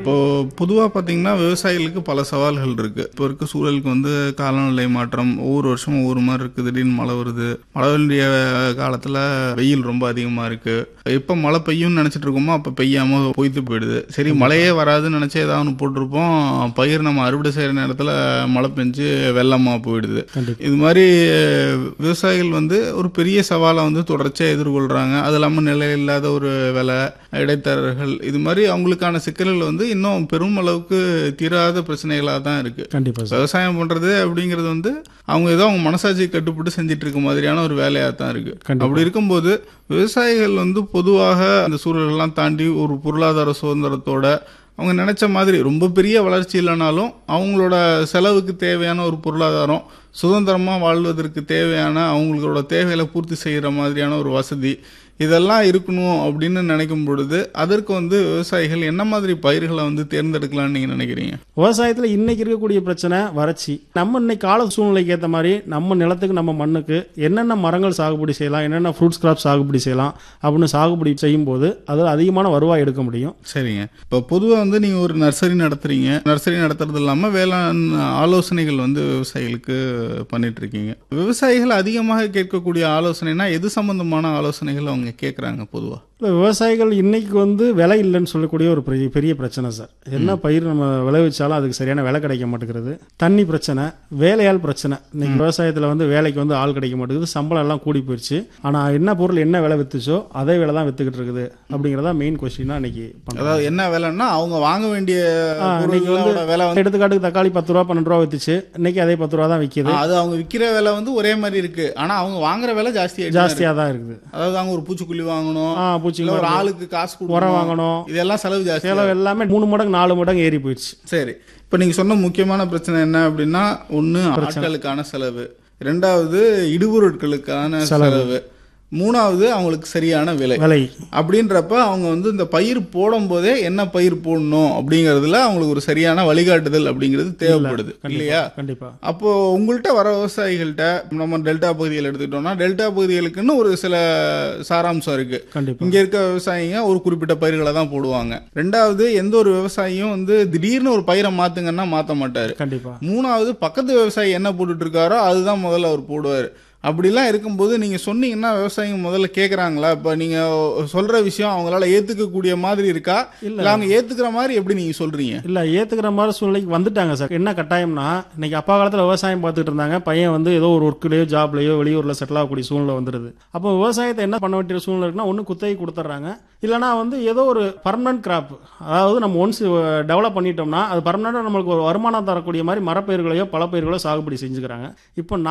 இப்போ பொதுவாக பார்த்தீங்கன்னா விவசாயிகளுக்கு பல சவால்கள் இருக்கு இப்போ இருக்க சூழலுக்கு வந்து காலநிலை மாற்றம் ஒவ்வொரு வருஷமும் ஒவ்வொரு மாதிரி இருக்கு திடீர்னு மழை வருது மழை வேண்டிய காலத்தில் வெயில் ரொம்ப அதிகமாக இருக்கு எப்போ மழை பெய்யும்னு நினச்சிட்டு இருக்கோமோ அப்போ பெய்யாம பொய்த்து போயிடுது சரி மழையே வராதுன்னு நினச்சி ஏதாவது ஒன்று போட்டிருப்போம் பயிர் நம்ம அறுவடை செய்கிற நேரத்தில் மழை பெஞ்சு வெள்ளமாக போயிடுது கண்டிப்பா இது மாதிரி அஹ், விவசாயிகள் வந்து ஒரு பெரிய சவாலை வந்து தொடர்ச்சியாக எதிர்கொள்கிறாங்க அது இல்லாமல் நிலையில்லாத ஒரு விலை இடைத்தரகர்கள் இது மாதிரி அவங்களுக்கான சிக்கல்கள் வந்து இன்னும் பெரும் அளவுக்கு தீராத பிரச்சனைகளாக தான் இருக்கு கண்டிப்பா சார் விவசாயம் பண்றது அப்படிங்கிறது வந்து அவங்க ஏதோ அவங்க மனசாட்சி கட்டுப்பட்டு செஞ்சுட்டு இருக்க மாதிரியான ஒரு வேலையாக தான் இருக்கு கண்டிப்பா. அப்படி இருக்கும்போது விவசாயிகள் வந்து பொதுவாக அந்த சூழலெல்லாம் தாண்டி ஒரு பொருளாதார சுதந்திரத்தோட அவங்க நினைச்ச மாதிரி ரொம்ப பெரிய வளர்ச்சி இல்லைனாலும் அவங்களோட செலவுக்கு தேவையான ஒரு பொருளாதாரம் சுதந்திரமா வாழ்வதற்கு தேவையான அவங்களோட தேவைகளை பூர்த்தி செய்யற மாதிரியான ஒரு வசதி இதெல்லாம் இருக்கணும் அப்படின்னு நினைக்கும் பொழுது அதற்கு வந்து விவசாயிகள் என்ன மாதிரி பயிர்களை வந்து தேர்ந்தெடுக்கலாம்னு நீங்க நினைக்கிறீங்க விவசாயத்துல இன்னைக்கு இருக்கக்கூடிய பிரச்சனை வறட்சி நம்ம இன்னைக்கு கால சூழ்நிலைக்கு ஏற்ற மாதிரி நம்ம நிலத்துக்கு நம்ம மண்ணுக்கு என்னென்ன மரங்கள் சாகுபடி செய்யலாம் என்னென்ன ஃப்ரூட்ஸ் கிராப் சாகுபடி செய்யலாம் அப்படின்னு சாகுபடி செய்யும்போது அது அதிகமான வருவாய் எடுக்க முடியும் சரிங்க இப்போ பொதுவாக வந்து நீங்கள் ஒரு நர்சரி நடத்துறீங்க நர்சரி நடத்துறது இல்லாமல் வேளாண் ஆலோசனைகள் வந்து விவசாயிகளுக்கு பண்ணிட்டு இருக்கீங்க விவசாயிகள் அதிகமாக கேட்கக்கூடிய ஆலோசனைனா எது சம்பந்தமான ஆலோசனைகள் அவங்க கேட்குறாங்க பொதுவாக இல்லை விவசாயிகள் இன்னைக்கு வந்து விலை இல்லைன்னு சொல்லக்கூடிய ஒரு பெரிய பெரிய பிரச்சனை சார் என்ன பயிர் நம்ம விளைவிச்சாலும் அதுக்கு சரியான விலை கிடைக்க மாட்டேங்கிறது தண்ணி பிரச்சனை வேலையால் பிரச்சனை இன்னைக்கு விவசாயத்தில் வந்து வேலைக்கு வந்து ஆள் கிடைக்க மாட்டேங்குது சம்பளம் எல்லாம் கூடி போயிடுச்சு ஆனால் என்ன பொருள் என்ன விலை வித்துச்சோ அதே விலை தான் வித்துக்கிட்டு இருக்குது அப்படிங்கிறதா மெயின் கொஸ்டினா இன்னைக்கு பண்ணுறோம் அதாவது என்ன விலைன்னா அவங்க வாங்க வேண்டிய ஆ, இன்னைக்கு வந்து பொருளோட விலை வந்து எடுத்துக்காட்டுக்கு தக்காளி பத்து ரூபா பன்னெண்டு ரூபா வித்துச்சு இன்னைக்கு அதே பத்து ரூபா தான் விற்கிது அது அவங்க விற்கிற விலை வந்து ஒரே மாதிரி இருக்கு ஆனால் அவங்க வாங்குற விலை ஜாஸ்தி ஜாஸ்தியாக தான் இருக்குது அதாவது அவங்க ஒரு பூச்சிக்கொல்லி வாங்கணும் ஆ பூச்சி இல்ல ஒரு ஆளுக்கு காசு உரம் கொடுக்கணும் வாங்கணும் இதெல்லாம் செலவு ஜாஸ்தி செலவு எல்லாமே மூணு மடங்கு நாலு மடங்கு ஏறி போயிடுச்சு சரி இப்போ நீங்க சொன்ன முக்கியமான பிரச்சனை என்ன அப்படின்னா ஒண்ணு ஆட்களுக்கான செலவு ரெண்டாவது இடுபொருட்களுக்கான செலவு மூணாவது அவங்களுக்கு சரியான விலை விலை அப்படின்றப்ப அவங்க வந்து இந்த பயிர் போடும் போதே என்ன பயிர் போடணும் அப்படிங்கறதுல அவங்களுக்கு ஒரு சரியான வழிகாட்டுதல் அப்படிங்கிறது தேவைப்படுது இல்லையா கண்டிப்பா அப்போ உங்கள்கிட்ட வர விவசாயிகள்கிட்ட நம்ம டெல்டா பகுதிகள் எடுத்துக்கிட்டோம்னா டெல்டா பகுதிகளுக்குன்னு ஒரு சில சாராம்சம் இருக்கு கண்டிப்பா இங்க இருக்க விவசாயிங்க ஒரு குறிப்பிட்ட பயிர்களை தான் போடுவாங்க ரெண்டாவது எந்த ஒரு விவசாயியும் வந்து திடீர்னு ஒரு பயிரை மாத்துங்கன்னா மாத்த மாட்டாரு கண்டிப்பா மூணாவது பக்கத்து விவசாயி என்ன போட்டுட்டு இருக்காரோ அதுதான் முதல்ல அவர் போடுவார் அப்படிலாம் இருக்கும்போது நீங்க சொன்னீங்கன்னா விவசாயிங்க முதல்ல கேக்குறாங்களா இப்ப நீங்க சொல்ற விஷயம் அவங்களால ஏத்துக்கக்கூடிய மாதிரி இருக்கா இல்ல. இல்ல அவங்க ஏத்துக்கிற மாதிரி எப்படி நீங்க சொல்றீங்க இல்ல ஏத்துக்கிற மாதிரி சூழ்நிலைக்கு வந்துட்டாங்க சார் என்ன கட்டாயம்னா இன்னைக்கு அப்பா காலத்துல விவசாயம் பார்த்துட்டு இருந்தாங்க பையன் வந்து ஏதோ ஒரு ஒர்க்லயோ ஜாப்லயோ வெளியூர்ல செட்டில் ஆகக்கூடிய சூழ்நிலை வந்துருது அப்போ விவசாயத்தை என்ன பண்ண வேண்டிய சூழ்நிலை இருக்குன்னா ஒன்று குத்தகை கொடுத்துட்றாங்க இல்லைனா வந்து ஏதோ ஒரு பர்மனன்ட் கிராப் அதாவது நம்ம ஒன்ஸ் டெவலப் பண்ணிட்டோம்னா அது பர்மனண்டாக நம்மளுக்கு ஒரு வருமானம் தரக்கூடிய மாதிரி மரப்பயிர்களையோ பழப்பயிர்களோ சாகுபடி செஞ்சுக்கிறாங்க இப்போ